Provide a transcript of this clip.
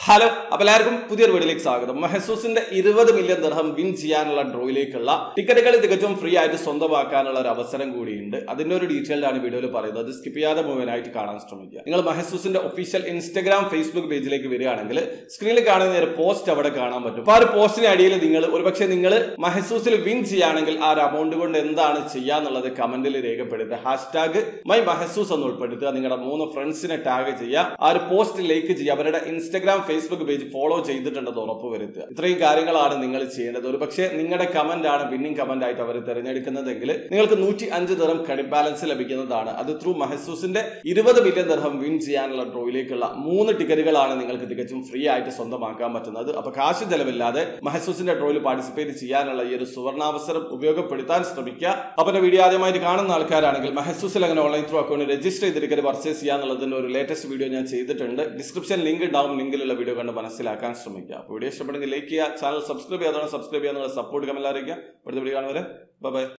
hello അപ്പൊ എല്ലാവർക്കും പുതിയൊരു വീഡിയോയിലേക്ക് സ്വാഗതം മെഹസൂസിന്റെ ഇരുപത് മില്യൺ ദർഹം വിൻ ചെയ്യാനുള്ള ഡ്രോയിലേക്കുള്ള ടിക്കറ്റുകൾ തികച്ചും ഫ്രീ ആയിട്ട് സ്വന്തമാക്കാനുള്ള ഒരു അവസരം കൂടിയുണ്ട് അതിന്റെ ഒരു ഡീറ്റെയിൽഡ് ആണ് വീഡിയോയിൽ പറയുന്നത് സ്കിപ്പ് ചെയ്യാതെ മുഴുവനായിട്ട് കാണാൻ ശ്രമിക്കുക നിങ്ങൾ മെഹസൂസിന്റെ ഒഫീഷ്യൽ ഇൻസ്റ്റഗ്രാം ഫേസ്ബുക്ക് പേജിലേക്ക് വരികയാണെങ്കിൽ സ്ക്രീനിൽ കാണുന്ന ഒരു പോസ്റ്റ് അവിടെ കാണാൻ പറ്റും അപ്പൊ ആ ഒരു പോസ്റ്റിന് അടിയിൽ നിങ്ങൾ ഒരുപക്ഷെ നിങ്ങൾ മെഹസൂസിൽ വിൻ ചെയ്യുകയാണെങ്കിൽ ആ ഒരു എമൗണ്ട് കൊണ്ട് എന്താണ് ചെയ്യാന്നുള്ളത് കമന്റിൽ രേഖപ്പെടുത്തുക ഹാഷ്ടാഗ് മൈ മെഹസൂസ് എന്ന് ഉൾപ്പെടുത്തുക നിങ്ങളുടെ മൂന്ന് ഫ്രണ്ട്സിനെ ടാഗ് ചെയ്യുക ആ ഒരു പോസ്റ്റ് ലൈക്ക് ചെയ്യുക അവരുടെ ഇൻസ്റ്റഗ്രാം ഫേസ്ബുക്ക് പേജ് ഫോളോ ചെയ്തിട്ടുണ്ടെന്ന് ഉറപ്പ് വരുത്തുക ഇത്രയും കാര്യങ്ങളാണ് നിങ്ങൾ ചെയ്യേണ്ടത് ഒരു പക്ഷേ നിങ്ങളുടെ കമന്റ് ആണ് വിന്നിംഗ് കമന്റ് ആയിട്ട് അവർ തിരഞ്ഞെടുക്കുന്നതെങ്കിൽ നിങ്ങൾക്ക് നൂറ്റി അഞ്ച് ദിറം ക്രെഡിറ്റ് ബാലൻസ് ലഭിക്കുന്നതാണ് അത് ത്രൂ മഹസൂസിന്റെ ഇരുപത് മില്യൺ ദിർഹം വിൻ ചെയ്യാനുള്ള ഡ്രോയിലേക്കുള്ള മൂന്ന് ടിക്കറ്റുകളാണ് നിങ്ങൾക്ക് തികച്ചും ഫ്രീ ആയിട്ട് സ്വന്തമാക്കാൻ പറ്റുന്നത് അപ്പൊ കാശ് ചെലവില്ലാതെ മഹസൂസിന്റെ ഡ്രോയിൽ പാർട്ടിസിപ്പേറ്റ് ചെയ്യാനുള്ള ഈ ഒരു സുവർണാവസരം ഉപയോഗപ്പെടുത്താൻ ശ്രമിക്കുക അപ്പൊ എന്റെ വീഡിയോ ആദ്യമായിട്ട് കാണുന്ന ആൾക്കാരാണെങ്കിൽ മഹസൂസിൽ അങ്ങനെ ഓൺലൈൻ ത്രൂ അക്കൗണ്ട് രജിസ്റ്റർ ചെയ്ത് ടിക്കറ്റ് പർച്ചേസ് ചെയ്യാന്നുള്ളതിന്റെ ഒരു ലേറ്റസ്റ്റ് വീഡിയോ ഞാൻ ചെയ്തിട്ടുണ്ട് ഡിസ്ക്രിപ്ഷൻ ലിങ്ക് ഉണ്ടാവും ലിങ്കിലുള്ള വീഡിയോ കണ്ട് മനസ്സിലാക്കാൻ ശ്രമിക്കുക അപ്പോൾ വീഡിയോ ഇഷ്ടപ്പെടുമെങ്കിൽ ലൈക്ക് ചെയ്യുക ചാനൽ സബ്സ്ക്രൈബ് ചെയ്യാതെ സബ്സ്ക്രൈബ് ചെയ്യാന്നുള്ള സപ്പോർട്ട് കമന്റ് അറിയിക്കുക അടുത്ത വീഡിയോ കാണുവരെ ബൈ